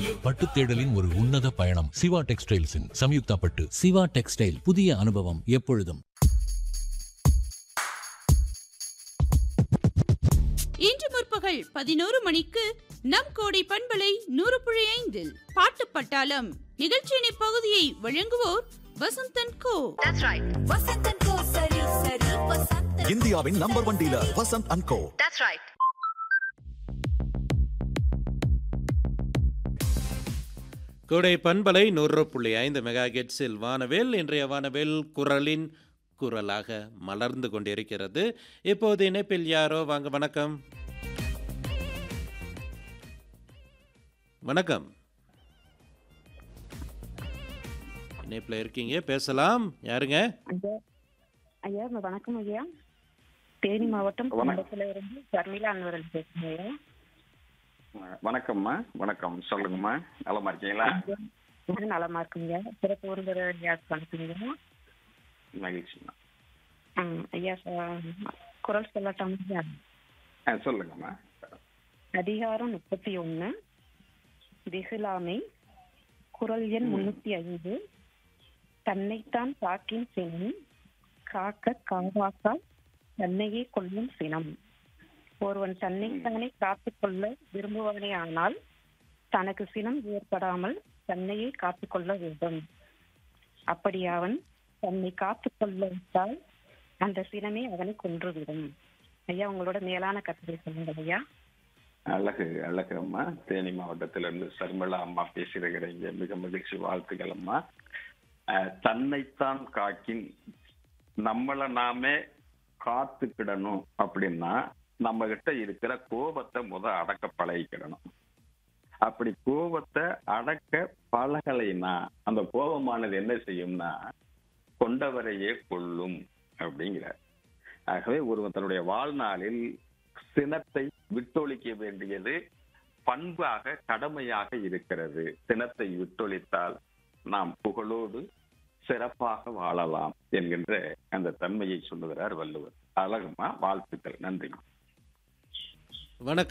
பட்டு தேடலின் ஒரு உன்னத பயணம் சிவா டெக்ஸ்டைல்ஸின் சம்யுக்தா பட்டு சிவா டெக்ஸ்டைல் புதிய அனுபவம் எப்பொழுதும் இன்று முற்பகல் பதினோரு மணிக்கு நம் கோடை பண்பலை நூறு புள்ளி ஐந்தில் பாட்டு பட்டாளம் நிகழ்ச்சியின் இப்பகுதியை வழங்குவோர் Vasanthan Co That's right. Vasantan ko sari sari vasantan. இந்தியாவின் number one dealer Vasanth and Co That's right. கோடை பண்பலை நூறு புள்ளி ஐந்து மெகா கெட்ஸில் வானவேல் இன்றைய வானவேல் குரலின் குரலாக மலர்ந்து கொண்டிருக்கிறது இப்போது இணைப்பில் யாரோ வாங்க வணக்கம் வணக்கம் இணைப்பில் இருக்கீங்க பேசலாம் யாருங்க ஐயா ஐயா வணக்கம் ஐயா தேனி மாவட்டம் கும்பத்துல இருந்து ஷர்மிளா அன்வரல் பேசுறேன் ஐயா வணக்கம்மா வணக்கம் சொல்லுங்கம்மா நலமா இருக்கீங்களா நான் நலமா இருக்குங்க சிறப்பு ஒருவர் ஐயா பண்ணுறீங்க மகிழ்ச்சிம்மா ஐயா ச- குரல் சொல்லட்டும் ஐயா ஆ சொல்லுங்கம்மா அதிகாரம் முப்பத்தி ஒண்ணு வெகுலாமை குரல் எண் முன்னூத்தி ஐந்து தன்னைத்தான் காக்கின் சினம் காக்க காவாக்கால் தன்னையே கொள்ளும் சினம் ஒருவன் தன்னைத்தானே காத்துக் கொள்ள விரும்புவனே ஆனால் தனக்கு சினம் ஏற்படாமல் தன்னையே காத்துக் கொள்ள வேண்டும் அப்படி அவன் தன்னை காத்துக் கொள்ள விட்டால் அந்த சினமே அவனை கொன்றுவிடும் ஐயா உங்களோட மேலான கருத்தை சொல்லுங்க ஐயா அழகு அழகு அம்மா தேனி மாவட்டத்திலிருந்து சர்மிளா அம்மா பேசுகிறீங்க மிக மகிழ்ச்சி வாழ்த்துக்கள் அம்மா அஹ், தன்னைத்தான் காக்கின் நம்மள நாமே காத்துக்கிடணும் அப்படின்னா நம்ம கிட்ட இருக்கிற கோபத்தை முத அடக்க பழகிக்கிடணும் அப்படி கோபத்தை அடக்க பழகலைன்னா அந்த கோபமானது என்ன செய்யும்னா கொண்டவரையே கொல்லும் அப்படிங்கிறார் ஆகவே ஒருவன் தன்னுடைய வாழ்நாளில் சினத்தை விட்டொழிக்க வேண்டியது பண்பாக கடமையாக இருக்கிறது சினத்தை விட்டொழித்தால் நாம் புகழோடு சிறப்பாக வாழலாம் என்கின்ற அந்த தன்மையை சொல்லுகிறார் வள்ளுவர் அழகுமா வாழ்த்துக்கள் நன்றி வணக்கம்